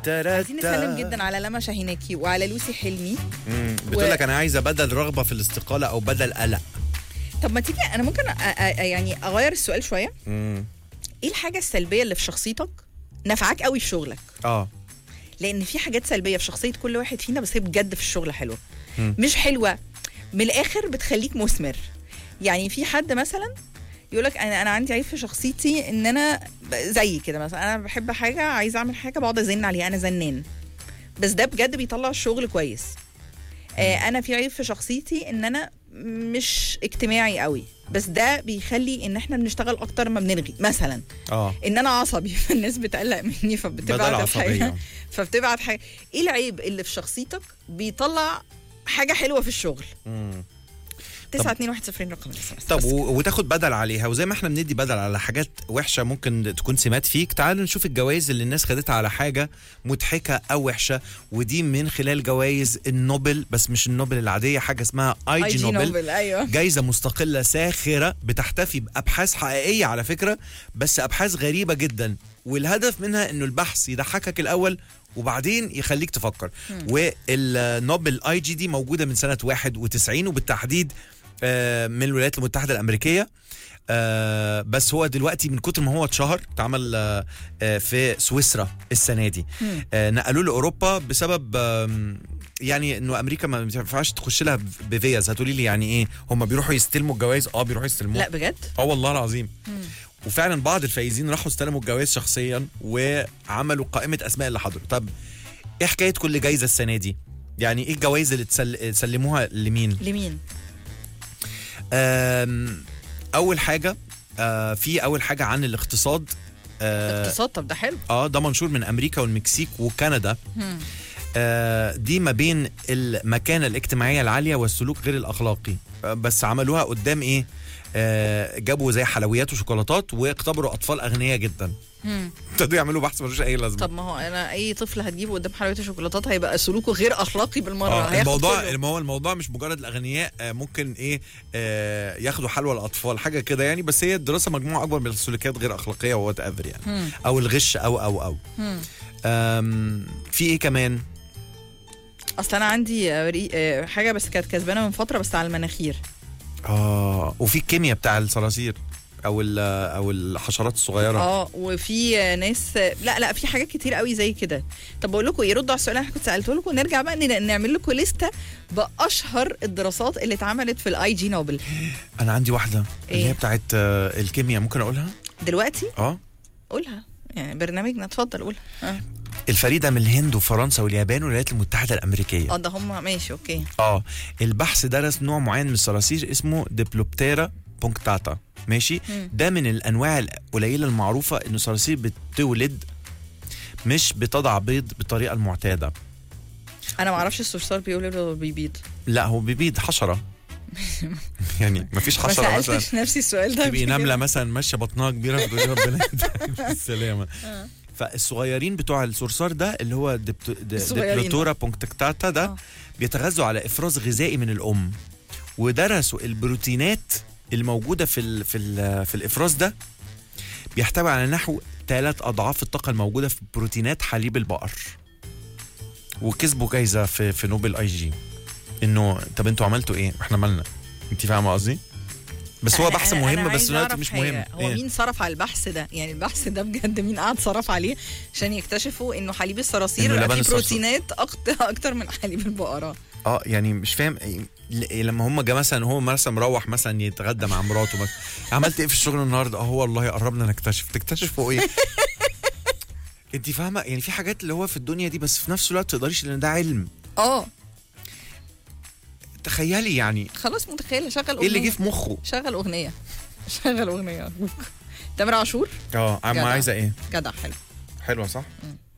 عايزين نسلم جدا على لما شاهيناكي وعلى لوسي حلمي بتقول لك انا عايزه بدل رغبه في الاستقاله او بدل قلق طب ما تيجي انا ممكن أ- أ- يعني اغير السؤال شويه مم. ايه الحاجه السلبيه اللي في شخصيتك نفعك قوي في شغلك اه لان في حاجات سلبيه في شخصيه كل واحد فينا بس هي بجد في الشغل حلوه مم. مش حلوه من الاخر بتخليك مثمر يعني في حد مثلا يقول لك انا انا عندي عيب في شخصيتي ان انا ب- زي كده مثلا انا بحب حاجه عايزه اعمل حاجه بقعد ازن عليها انا زنان بس ده بجد بيطلع الشغل كويس آه انا في عيب في شخصيتي ان انا مش اجتماعي قوي بس ده بيخلي ان احنا بنشتغل اكتر ما بنرغي مثلا اه ان انا عصبي فالناس بتقلق مني بدل فبتبعت عصبيه الحاجه فبتبعت حاجه ايه العيب اللي في شخصيتك بيطلع حاجه حلوه في الشغل مم. 9 2 1 0 رقم الاس طب و- وتاخد بدل عليها وزي ما احنا بندي بدل على حاجات وحشه ممكن تكون سمات فيك تعالوا نشوف الجوائز اللي الناس خدتها على حاجه مضحكه او وحشه ودي من خلال جوائز النوبل بس مش النوبل العاديه حاجه اسمها اي جي نوبل نوبل ايوه جايزة مستقلة ساخرة بتحتفي بأبحاث حقيقية على فكرة بس أبحاث غريبة جدا والهدف منها إنه البحث يضحكك الأول وبعدين يخليك تفكر والنوبل اي جي دي موجودة من سنة 91 وبالتحديد آه، من الولايات المتحدة الأمريكية آه بس هو دلوقتي من كتر ما هو اتشهر اتعمل آه آه في سويسرا السنه دي مم. آه نقلوه لاوروبا بسبب آم، يعني انه امريكا ما ينفعش تخش لها بفيز هتقولي لي يعني ايه هم بيروحوا يستلموا الجوائز اه بيروحوا يستلموها لا بجد اه والله العظيم مم. وفعلا بعض الفايزين راحوا استلموا الجوائز شخصيا وعملوا قائمه اسماء اللي حضروا طب ايه حكايه كل جايزه السنه دي يعني ايه الجوائز اللي تسل... سلموها لمين لمين آم، اول حاجه آه في اول حاجه عن الاقتصاد آه اقتصاد طب ده حلو اه ده منشور من امريكا والمكسيك وكندا مم. آه دي ما بين المكانه الاجتماعيه العاليه والسلوك غير الاخلاقي آه بس عملوها قدام ايه آه جابوا زي حلويات وشوكولاتات واختبروا اطفال اغنياء جدا مم. ابتدوا يعملوا بحث ملوش اي لازمه طب ما هو انا اي طفل هتجيبه قدام حلويات الشوكولاتات هيبقى سلوكه غير اخلاقي بالمره آه هياخد الموضوع كله. ما هو الموضوع مش مجرد الاغنياء آه ممكن ايه آه ياخدوا حلوى الاطفال حاجه كده يعني بس هي الدراسه مجموعه اكبر من السلوكيات غير اخلاقيه وات ايفر يعني مم. او الغش او او او مم. آم، في ايه كمان اصل انا عندي آه، ري- آه، حاجه بس كانت كسبانه من فتره بس على المناخير اه وفي الكيمياء بتاع الصراصير او ال- او الحشرات الصغيره اه وفي آه، ناس آه، لا لا في حاجات كتير قوي زي كده طب بقول لكم يردوا على السؤال اللي انا كنت سالته لكم نرجع بقى ن- نعمل لكم لسته باشهر الدراسات اللي اتعملت في الاي جي نوبل انا عندي واحده اللي إيه؟ هي بتاعت آه، الكيمياء ممكن اقولها دلوقتي اه قولها يعني برنامجنا اتفضل قولها اه الفريده من الهند وفرنسا واليابان والولايات المتحده الامريكيه اه ده هم ماشي اوكي اه البحث درس نوع معين من الصراصير اسمه ديبلوبتيرا بونكتاتا ماشي مم. ده من الانواع القليله المعروفه ان الصراصير بتولد مش بتضع بيض بالطريقه المعتاده انا ما اعرفش الصرصار بيقول إيه ولا بيبيض لا هو بيبيض حشره يعني مفيش ما حشره مثلا سالتش نفسي السؤال ده تبقي قبل نمله كده. مثلا ماشيه بطنها كبيره بتقولي ربنا يهديك بالسلامه آه. فالصغيرين بتوع الصرصار ده اللي هو ديبتو- د- الصغيرين ديبلوتورا بونكتاتا ده آه. بيتغذوا على افراز غذائي من الام ودرسوا البروتينات الموجوده في ال في ال في الافراز ده بيحتوي على نحو ثلاث اضعاف الطاقه الموجوده في بروتينات حليب البقر وكسبوا جايزه في في نوبل اي جي انه طب انتوا عملتوا ايه احنا مالنا انت فاهمه قصدي بس هو أنا- بحث أنا- مهم أنا بس عايزة دلوقتي أعرف مش حاجة. مهم هو إيه؟ مين صرف على البحث ده يعني البحث ده بجد مين قعد صرف عليه عشان يكتشفوا انه حليب الصراصير إنه بقى لبن فيه الصرصور. بروتينات أكت- اكتر من حليب البقره اه يعني مش فاهم ل- لما هم جا مثلا هو مثلا مروح مثلا يتغدى مع مراته مثلا عملت ايه في الشغل النهارده اه هو والله قربنا نكتشف تكتشفوا ايه انت فاهمه يعني في حاجات اللي هو في الدنيا دي بس في نفس الوقت تقدريش لان ده علم اه تخيلي يعني خلاص متخيله شغل اغنيه ايه اللي جه في مخه شغل اغنيه شغل اغنيه أرجوك. تامر عاشور اه عم جدع. عايزه ايه جدع حلو حلوه صح